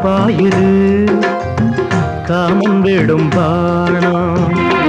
பாயுது காமன் விடும் பாணம்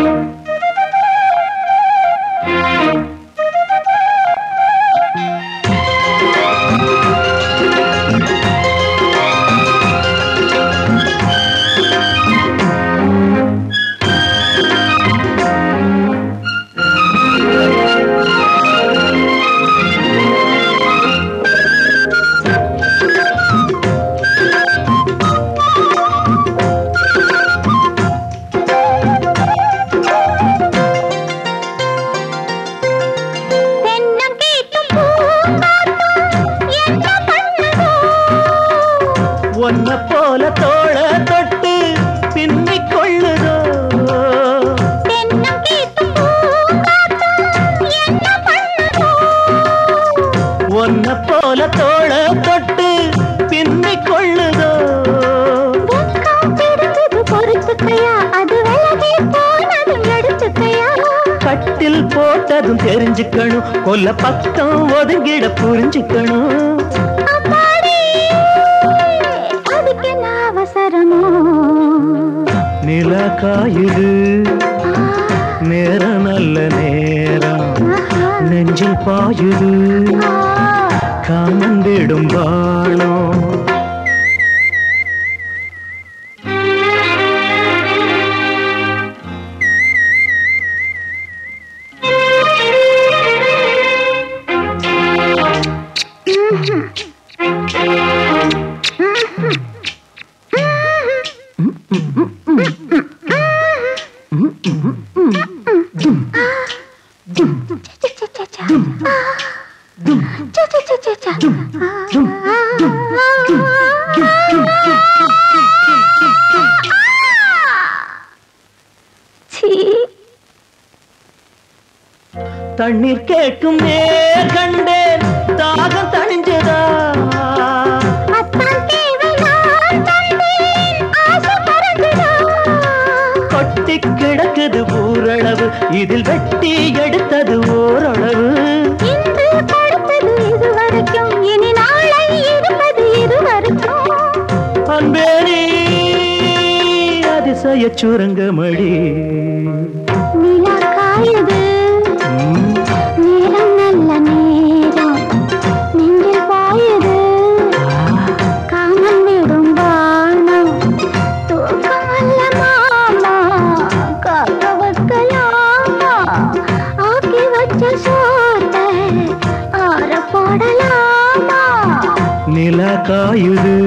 தென்னம் கேட்டும் பூங்காற்றும் என்ன பண்ணுதோ? ஒன்ன போல தோள தொட்டு பின்னிக் கொள்ளுதோ தென்னம் கேட்டும் பூங்காற்றும் என்ன பண்ணுதோ? ஒன்ன போல தோள தொட்டு பின்னிக் கொள்ளுதோ வெட்கம் பிடிச்சது பொறுத்துக்கையா, அது விலகி போனதும் எடுத்துக்கையா? கட்டில் போட்டதும் தெரிஞ்சுக்கணும் கொல்ல பக்கம் ஒதுங்கிட புரிஞ்சுக்கணும் அப்பாடி, அதுக்கு என்ன அவசரமோ நில காயுது ஆ, நேரம் நல்ல நேரம் ஆஹா, நெஞ்சில் பாயுது ஆ. காமன் விடும் பாணம் தண்ணீர் கேட்கும் நேர் கண்டேன் தாகம் தணிஞ்சதா கொட்டி கிடக்குது ஊரளவு இதில் வெட்டி எடுத்தது ஓரளவு அன்பேரி அதிசய சுரங்கமடி ம், காமன் விடும் பானம் தூக்கமல்ல மாமா காக்க வைக்கலாமா ஆக்கி வச்ச சோத்தை ஆற போடலாமா நில காயுது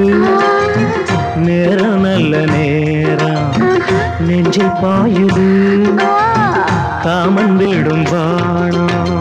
நேரம் நல்ல நேரம் நெஞ்சில் பாயுது காமன் விடும் பாணம்